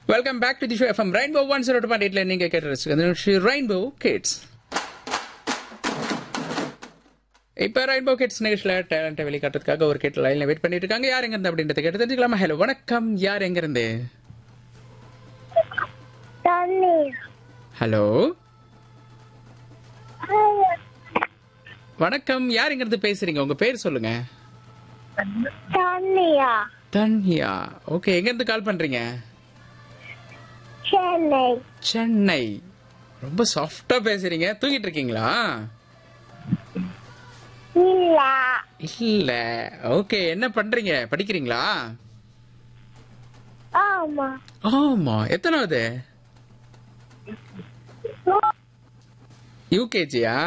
welcome back to the show FM rainbow one zero two point எயிட்ல நீங்க கேட்டு ரசிக்கிறது ரெயின்போ கிட்ஸ் இப்ப ரெயின்போ கிட்ஸ் நிகழ்ச்சியில் டேலண்ட்டை வெளிக்காட்டுறதுக்காக ஒரு கிட் லைன்ல வெயிட் பண்ணிட்டு இருக்காங்க யார் எங்க இருந்து அப்படின்றத கேட்டு தெரிஞ்சுக்கலாமா ஹலோ வணக்கம் யார் எங்க இருந்து தண்ணி ஹலோ வணக்கம் யார் எங்க இருந்து பேசுறீங்க உங்க பேர் சொல்லுங்க தண்ணியா தன்யா ஓகே எங்க இருந்து கால் பண்றீங்க சென்னை சென்னை ரொம்ப சாஃப்டா பேசுறீங்க தூங்கிட்டு இருக்கீங்களா இல்ல இல்ல ஓகே என்ன பண்றீங்க படிக்கிறீங்களா ஆமா ஆமா எத்தனாவது யூகேஜியா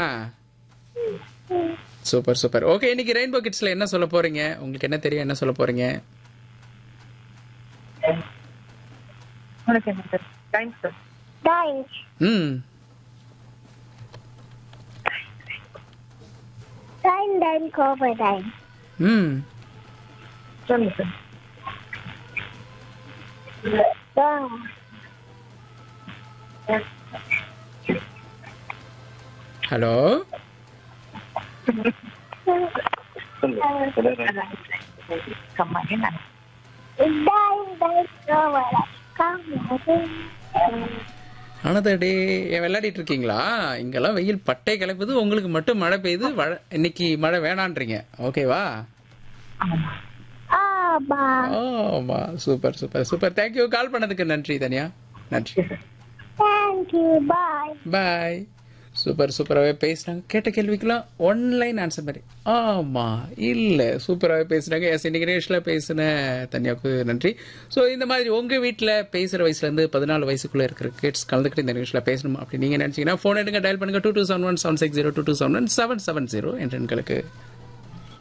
சூப்பர் சூப்பர் ஓகே இன்னைக்கு ரெயின்போ கிட்ஸ்ல என்ன சொல்ல போறீங்க உங்களுக்கு என்ன தெரியும் என்ன சொல்ல போறீங்க உனக்கு என்ன சார் டைம் சார் டைம்ஸ் ம் டைம் டைம் கோபர் டைம் ம் சொல்லுங்க சார் ஹலோ கம்மா என்ன டைம் டைம் கோபர் ஆனதடே ஏன் விளையாடிட்டு இருக்கீங்களா இங்கெல்லாம் வெயில் பட்டை கிளப்புது உங்களுக்கு மட்டும் மழை பெய்யுது வழ- இன்னைக்கு மழை வேணான்றீங்க ஓகேவா ஆமா ஆமா ஆமா super super super thank you call பண்ணதுக்கு நன்றி தனியா நன்றி தேங்க்யூ பாய் பாய் சூப்பர் சூப்பராகவே பேசுனாங்க கேட்ட கேள்விக்கெல்லாம் ஒன்லைன் ஆன்சர் மாதிரி ஆமா இல்ல சூப்பராகவே பேசுனாங்க எஸ் இன்னைக்கு நிகழ்ச்சியில் பேசின தனியாவுக்கு நன்றி ஸோ இந்த மாதிரி உங்க வீட்டில் பேசுற வயசுல இருந்து பதினாலு வயசுக்குள்ள இருக்கிற கிட்ஸ் கலந்துக்கிட்டு இந்த நிகழ்ச்சியில் பேசணும் அப்படி நீங்க நினைச்சீங்கன்னா ஃபோன் எடுங்க டயல் பண்ணுங்க two two seven one seven six zero two two seven one seven seven zero என்ற எண்களுக்கு